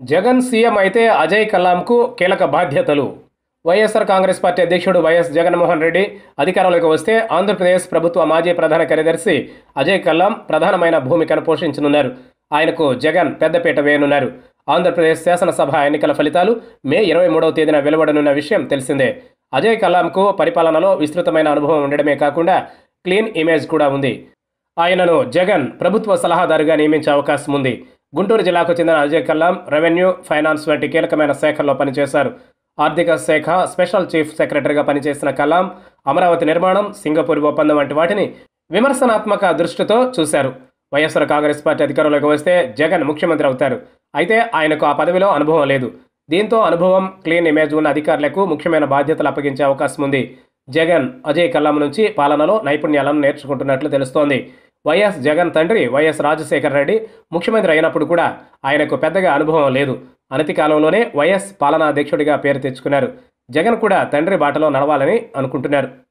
Jagan CM అయితే అజయ్ కల్లాంకు కీలక బాధ్యతలు వైఎస్ఆర్ కాంగ్రెస్ పార్టీ అధ్యక్షుడు వైఎస్ జగన్మోహన్ రెడ్డి అధికారంలోకి వస్తే ఆంధ్రప్రదేశ్ ప్రభుత్వ మాజీ ప్రధాన కార్యదర్శి అజయ్ కల్లాం ప్రధానమైన భూమికను పోషించనున్నారు ఆయనకు జగన్ పెద్దపీట వేయనున్నారు ఆంధ్రప్రదేశ్ శాసనసభ ఎన్నికల ఫలితాలు మే ఇరవై మూడవ తేదీన వెలువడనున్న విషయం తెలిసిందే అజయ్ కల్లాంకు పరిపాలనలో విస్తృతమైన అనుభవం ఉండడమే కాకుండా క్లీన్ ఇమేజ్ కూడా ఉంది ఆయనను జగన్ ప్రభుత్వ సలహాదారుగా నియమించే అవకాశం ఉంది గుంటూరు జిల్లాకు చెందిన అజయ్ కల్లాం రెవెన్యూ ఫైనాన్స్ వంటి కీలకమైన శాఖల్లో పనిచేశారు ఆర్థిక శాఖ స్పెషల్ చీఫ్ సెక్రటరీగా పనిచేసిన కలాం అమరావతి నిర్మాణం సింగపూర్ ఒప్పందం వంటి వాటిని విమర్శనాత్మక దృష్టితో చూశారు వైఎస్ఆర్ కాంగ్రెస్ పార్టీ అధికారంలోకి వస్తే జగన్ ముఖ్యమంత్రి అవుతారు అయితే ఆయనకు ఆ పదవిలో అనుభవం లేదు దీంతో అనుభవం క్లీన్ ఇమేజ్ ఉన్న అధికారులకు ముఖ్యమైన బాధ్యతలు అప్పగించే అవకాశం ఉంది జగన్ అజయ్ కల్లాం నుంచి పాలనలో నైపుణ్యాలను నేర్చుకుంటున్నట్లు తెలుస్తోంది వైఎస్ జగన్ తండ్రి వైఎస్ రాజశేఖర రెడ్డి ముఖ్యమంత్రి అయినప్పుడు కూడా ఆయనకు పెద్దగా అనుభవం లేదు అనతి కాలంలోనే వైఎస్ పాలనాధ్యక్షుడిగా పేరు తెచ్చుకున్నారు జగన్ కూడా తండ్రి బాటలో నడవాలని అనుకుంటున్నారు